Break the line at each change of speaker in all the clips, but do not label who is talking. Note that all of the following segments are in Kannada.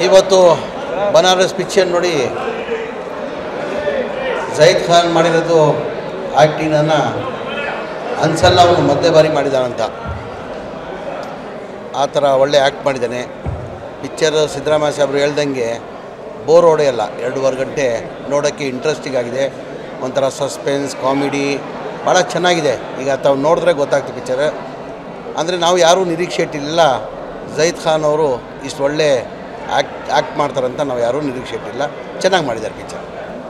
ಇವತ್ತು ಬನಾರಸ್ ಪಿಕ್ಚರ್ ನೋಡಿ ಜೈದ್ ಖಾನ್ ಮಾಡಿರೋದು ಆ್ಯಕ್ಟಿಂಗನ್ನು ಅನ್ಸಲ್ಲ ಅವನು ಮೊದಲೇ ಬಾರಿ ಮಾಡಿದಾನಂತ ಆ ಥರ ಒಳ್ಳೆ ಆ್ಯಕ್ಟ್ ಮಾಡಿದ್ದಾನೆ ಪಿಕ್ಚರ್ ಸಿದ್ದರಾಮಯ್ಯ ಸಾಹೇಬರು ಹೇಳ್ದಂಗೆ ಬೋರ್ ಹೊಡೆಯಲ್ಲ ಎರಡೂವರೆ ಗಂಟೆ ನೋಡೋಕ್ಕೆ ಇಂಟ್ರೆಸ್ಟಿಂಗ್ ಆಗಿದೆ ಒಂಥರ ಸಸ್ಪೆನ್ಸ್ ಕಾಮಿಡಿ ಭಾಳ ಚೆನ್ನಾಗಿದೆ ಈಗ ತಾವು ನೋಡಿದ್ರೆ ಗೊತ್ತಾಗ್ತದೆ ಪಿಕ್ಚರ್ ಅಂದರೆ ನಾವು ಯಾರೂ ನಿರೀಕ್ಷೆ ಇಟ್ಟಿಲ್ಲ ಜೈದ್ ಖಾನ್ ಅವರು ಇಷ್ಟು ಒಳ್ಳೆ ಆ್ಯಕ್ಟ್ ಆ್ಯಕ್ಟ್ ಮಾಡ್ತಾರಂತ ನಾವು ಯಾರೂ ನಿರೀಕ್ಷೆ ಇಟ್ಟಿಲ್ಲ ಚೆನ್ನಾಗಿ ಮಾಡಿದ್ದಾರೆ ಪಿಕ್ಚರ್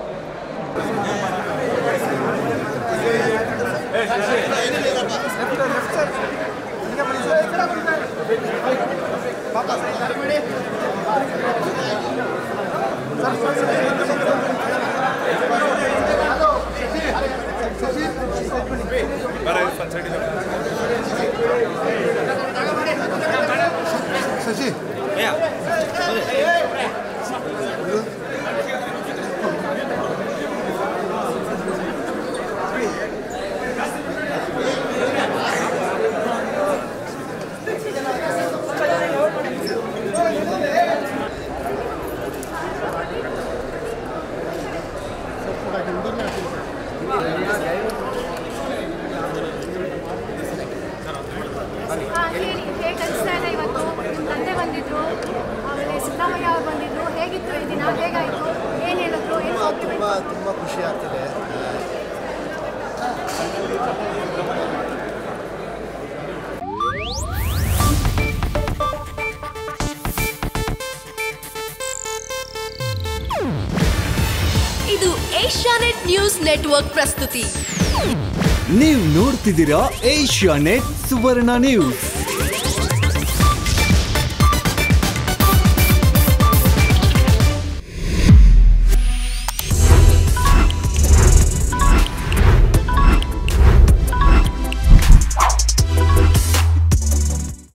ಹಾ, ಹೇಳಿ ಹೇಗೆ ಅನಿಸ್ತಾ ಇದೆ ಇವತ್ತು ನಿಮ್ಮ ತಂದೆ ಬಂದಿದ್ರು ಆಮೇಲೆ ಸಿದ್ದರಾಮಯ್ಯ ಅವರು ಬಂದಿದ್ರು ಹೇಗಿತ್ತು ಈ ದಿನ ಹೇಗಾಯಿತು ಏನು ಹೇಳಿದ್ರು ಏನು
ತುಂಬ ತುಂಬ ಖುಷಿ ಆಗ್ತದೆ
ಇದು ಏಷ್ಯಾನೆಟ್ ನ್ಯೂಸ್ ನೆಟ್ವರ್ಕ್ ಪ್ರಸ್ತುತಿ
ನೀವು ನೋಡ್ತಿದ್ದೀರಾ ಏಷ್ಯಾ ನೆಟ್ ಸುವರ್ಣ ನ್ಯೂಸ್